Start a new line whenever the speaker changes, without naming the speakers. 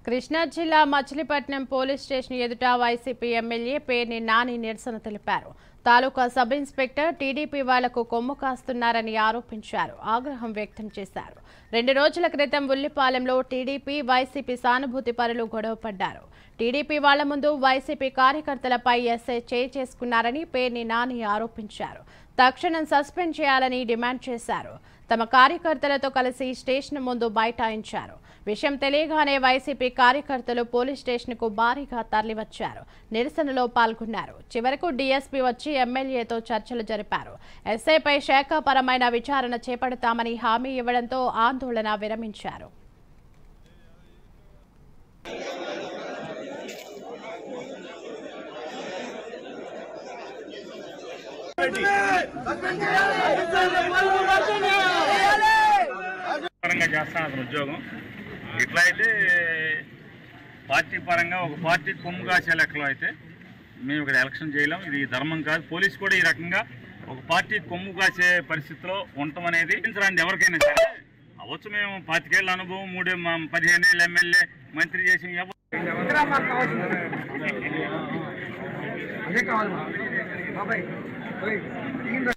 కృష్ణా జిల్లా Machilipatnam police station ఎదుట YCP MLA Perni Nani నిరసన తెలిపారు తాలూకా సబ్ ఇన్స్పెక్టర్ టీడీపీ వాళ్లకు కొమ్ము కాస్తున్నారని ఆరోపించారు ఆగ్రహం వ్యక్తం చేశారు రెండు రోజుల క్రితం ఉల్లిపాలెంలో టీడీపీ వైసీపీ సానుభూతి పరులు గొడవపడ్డారు టీడీపీ వాళ్ల ముందు వైసీపీ కార్యకర్తలపై ఎస్ఐ చేయి చేసుకున్నారని పేర్ని నాని ఆరోపించారు తక్షణం సస్పెండ్ చేయాలని డిమాండ్ చేశారు తమ కార్యకర్తలతో కలిసి స్టేషన్ ముందు బైఠాయించారు విషయం తెలియగానే వైసీపీ కార్యకర్తలు పోలీస్ స్టేషన్కు భారీగా తరలివచ్చారు నిరసనలో పాల్గొన్నారు చివరకు డీఎస్పీ వచ్చి ఎమ్మెల్యేతో చర్చలు జరిపారు ఎస్ఐపై శాఖాపరమైన విచారణ చేపడతామని హామీ ఇవ్వడంతో ఆందోళన విరమించారు
పరంగా చేస్తాను అతను ఉద్యోగం ఇట్లా అయితే పార్టీ పరంగా ఒక పార్టీ కొమ్ము కాసే లెక్కలో అయితే మేము ఇక్కడ ఎలక్షన్ చేయలేం ఇది ధర్మం కాదు పోలీసు కూడా ఈ రకంగా ఒక పార్టీ కొమ్ము కాసే పరిస్థితిలో ఉండటం అనేది హింసరాంది ఎవరికైనా సరే అవ్వచ్చు మేము పాతికేళ్ళ అనుభవం మూడు మ- పదిహేను ఏళ్ళు ఎమ్మెల్యే మంత్రి చేసి ఎవరు
అదే కావాలి బాబాయ్